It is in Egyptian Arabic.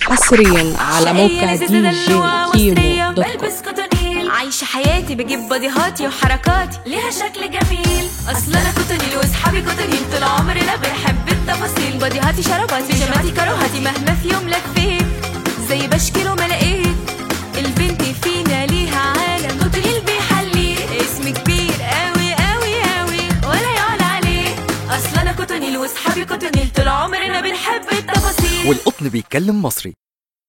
حصريا على موقع دي جي كيمو دوت كوم بلبس كوتونيل عايشة حياتي بجيب باديهاتي وحركاتي ليها شكل جميل اصل انا كوتونيل واصحابي كوتونيل طول عمرنا بنحب التفاصيل باديهاتي شرباتي بيجاماتي كروهاتي مهما في يوم لفيت زي بشكل وما لقيت البنت فينا ليها عالم كوتونيل بيحلي اسم كبير قوي قوي قوي ولا يعلى عليه اصل انا كوتونيل واصحابي كوتونيل طول عمرنا بنحب التفاصيل والقطن بيتكلم مصري